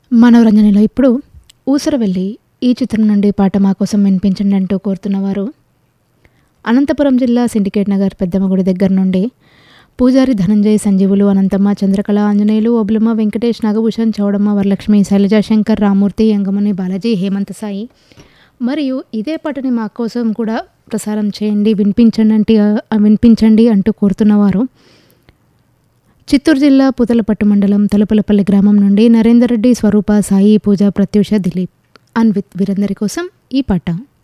మనోరంజనలో ఇప్పుడు ఊసరవెల్లి ఈ చిత్రం నుండి పాట మా కోసం వినిపించండి అంటూ కోరుతున్నవారు అనంతపురం జిల్లా సిండికేట్ నగర్ పెద్దమ్మ గుడి దగ్గర నుండి పూజారి ధనంజయ్ సంజీవులు అనంతమ్మ చంద్రకళ ఆంజనేయులు ఒబులమ్మ వెంకటేష్ నాగభూషణ్ చౌడమ్మ వరలక్ష్మి శైలజాశంకర్ రామూర్తి యంగముని బాలాజీ హేమంత్ సాయి మరియు ఇదే పాటని మా కోసం కూడా ప్రసారం చేయండి వినిపించండి అంటే వినిపించండి అంటూ కోరుతున్నవారు చిత్తూరు జిల్లా పుతలపట్టు మండలం తలుపులపల్లి గ్రామం నుండి నరేందర్ రెడ్డి స్వరూప సాయి పూజ ప్రత్యూష దిలీప్ అన్విత్ వీరందరి కోసం ఈ పాట